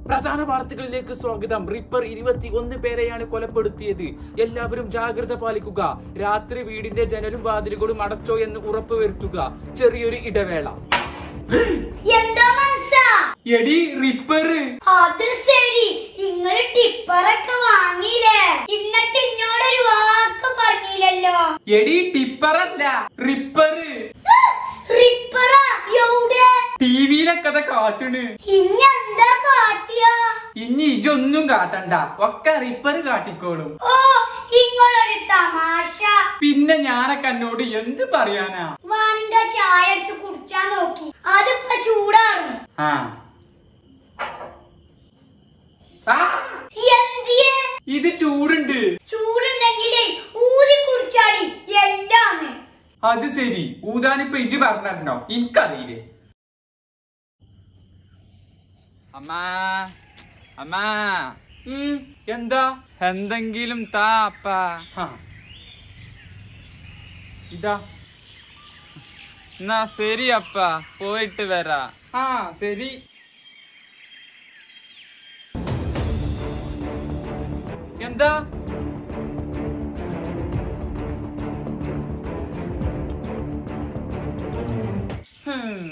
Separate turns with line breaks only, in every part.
പ്രധാന വാർത്തകളിലേക്ക് സ്വാഗതം റിപ്പർ ഇരുപത്തി ഒന്ന് പേരെയാണ് കൊലപ്പെടുത്തിയത് എല്ലാവരും ജാഗ്രത പാലിക്കുക രാത്രി വീടിന്റെ ജനലും വാതിലുകളും അടച്ചോ എന്ന് ഉറപ്പുവരുത്തുക ചെറിയൊരു ഇടവേള
എന്താ മനസ്സാ
എടി റിപ്പർ
അത് ശരി നിങ്ങൾ ടിപ്പറൊക്കെ വാങ്ങിയില്ലേ എന്നിട്ട് ഇന്നോടൊരു വാക്ക് പറഞ്ഞില്ലല്ലോ
എടി ടിപ്പറല്ല റിപ്പർ
റിപ്പറാ എവിടെ
ടിവിയിലൊക്കെ അത് കാട്ടണ്
ഇനി എന്താ കാട്ടിയ
ഇനി ഇജൊന്നും കാട്ടണ്ട ഒക്കെ റിപ്പർ കാട്ടിക്കോളും
ഓ ഇങ്ങളൊരു തമാശ
പിന്നെ ഞാനൊക്കെ എന്നോട് എന്ത് പറയാനാ
വാനിന്റെ ചായ എടുത്ത് കുടിച്ചാ നോക്കി അതിപ്പോ ചൂടാറും
ആ ആ,
എന്തിയെ
ഇത് ചൂടുണ്ട്
ചൂടുണ്ടെങ്കിലേ ഊതി കുടിച്ചാളി എല്ലാന്ന്
അത് ശരി ഊതാനിപ്പോ ഇജ് പറഞ്ഞോ എനിക്കറിയില്ലേ
അമ്മാ അമ്മാ
ഉം, എന്താ
എന്തെങ്കിലും താ അപ്പ
ആ. ഇതാ
എന്നാ ശരി അപ്പ പോയിട്ട് വരാ
ആ ശരി എന്താ ഹും.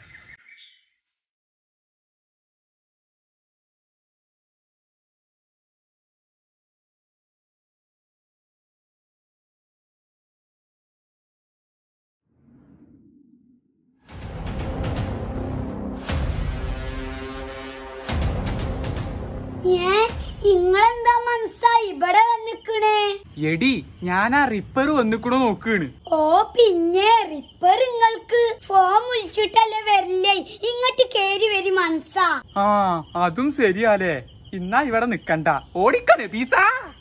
ഏ ഇങ്ങളെന്താ മനസ്സാ ഇവിടെ വന്നിക്കണേ
എടി ഞാൻ ആ റിപ്പർ വന്നിക്കൂടെ നോക്കാണ്
ഓ പിന്നെ റിപ്പർ നിങ്ങൾക്ക് ഫോം വിളിച്ചിട്ടല്ലേ വരില്ലേ ഇങ്ങോട്ട് കേറി വരി മനസ്സാ
ആ അതും ശരിയാലേ ഇന്നാ ഇവിടെ നിക്കണ്ട ഓടിക്കണേ പീസ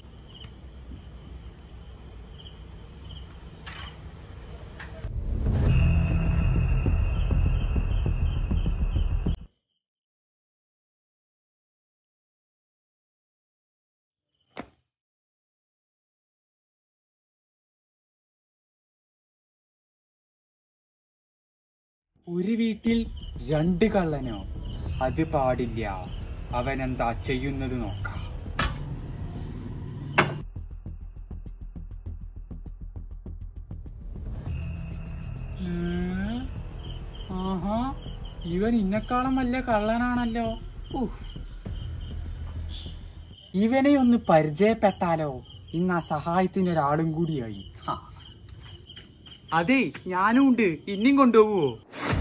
ഒരു വീട്ടിൽ രണ്ട് കള്ളനോ അത് പാടില്ല അവൻ എന്താ ചെയ്യുന്നത് നോക്കാം ഏ? ആഹാ ഇവൻ ഇന്നെക്കാളും വലിയ കള്ളനാണല്ലോ ഉഫ്. ഇവനെ ഒന്ന് പരിചയപ്പെട്ടാലോ ഇന്ന് ആ സഹായത്തിന് ഒരാളും കൂടിയായി ഹാ. അതെ ഞാനും ഉണ്ട് ഇനിയും കൊണ്ടുപോവോ